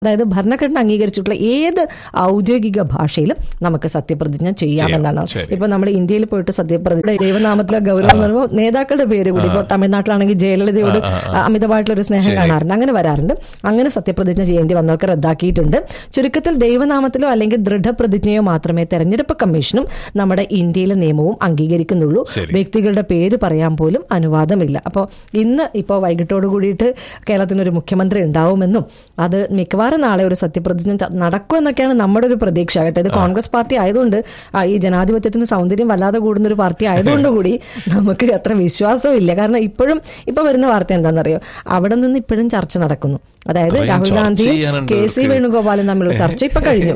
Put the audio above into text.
അതായത് ഭരണഘടന അംഗീകരിച്ചിട്ടുള്ള ഏത് ഔദ്യോഗിക ഭാഷയിലും നമുക്ക് സത്യപ്രതിജ്ഞ ചെയ്യാമെന്നാണ് ശരി. ഇപ്പൊ നമ്മൾ ഇന്ത്യയിൽ പോയിട്ട് സത്യപ്രതിജ്ഞ ദൈവനാമത്തിലെ ഗൗരവം എന്ന് പറയുമ്പോൾ നേതാക്കളുടെ പേര് കൂടി ഇപ്പോൾ തമിഴ്നാട്ടിലാണെങ്കിൽ ജയലളിതയോട് അമിതമായിട്ടുള്ള ഒരു സ്നേഹം കാണാറുണ്ട് അങ്ങനെ വരാറുണ്ട് അങ്ങനെ സത്യപ്രതിജ്ഞ ചെയ്യേണ്ടി വന്നവർക്ക് റദ്ദാക്കിയിട്ടുണ്ട് ചുരുക്കത്തിൽ ദൈവനാമത്തിലോ അല്ലെങ്കിൽ ദൃഢപ്രതിജ്ഞയോ മാത്രമേ തെരഞ്ഞെടുപ്പ് കമ്മീഷനും നമ്മുടെ ഇന്ത്യയിലെ നിയമവും അംഗീകരിക്കുന്നുള്ളൂ ശരി. വ്യക്തികളുടെ പേര് പറയാൻ പോലും അനുവാദമില്ല അപ്പോൾ ഇന്ന് ഇപ്പോൾ വൈകിട്ടോട് കൂടിയിട്ട് കേരളത്തിനൊരു മുഖ്യമന്ത്രി ഉണ്ടാവുമെന്നും അത് മിക്കവാറും നാളെ ഒരു സത്യപ്രതിജ്ഞ ത- നടക്കുമെന്നൊക്കെയാണ് നമ്മുടെ ഒരു പ്രതീക്ഷ കേട്ടോ ഇത് കോൺഗ്രസ് പാർട്ടി ആയതുകൊണ്ട് ആ, ഈ ജനാധിപത്യത്തിന് സൗന്ദര്യം വല്ലാതെ കൂടുന്ന ഒരു പാർട്ടി ആയതുകൊണ്ട് കൂടി നമുക്ക് അത്ര വിശ്വാസവും ഇല്ല കാരണം ഇപ്പോഴും ഇപ്പൊ വരുന്ന വാർത്ത എന്താണെന്നറിയോ അവിടെ നിന്ന് ഇപ്പോഴും ചർച്ച നടക്കുന്നു അതായത് അത്രയും രാഹുൽ ചർച്ച ഗാന്ധിയും ചെയ്യാനുണ്ട് കെ സി അവർക്ക്. വേണുഗോപാലും തമ്മിലുള്ള ചർച്ച ഇപ്പൊ കഴിഞ്ഞു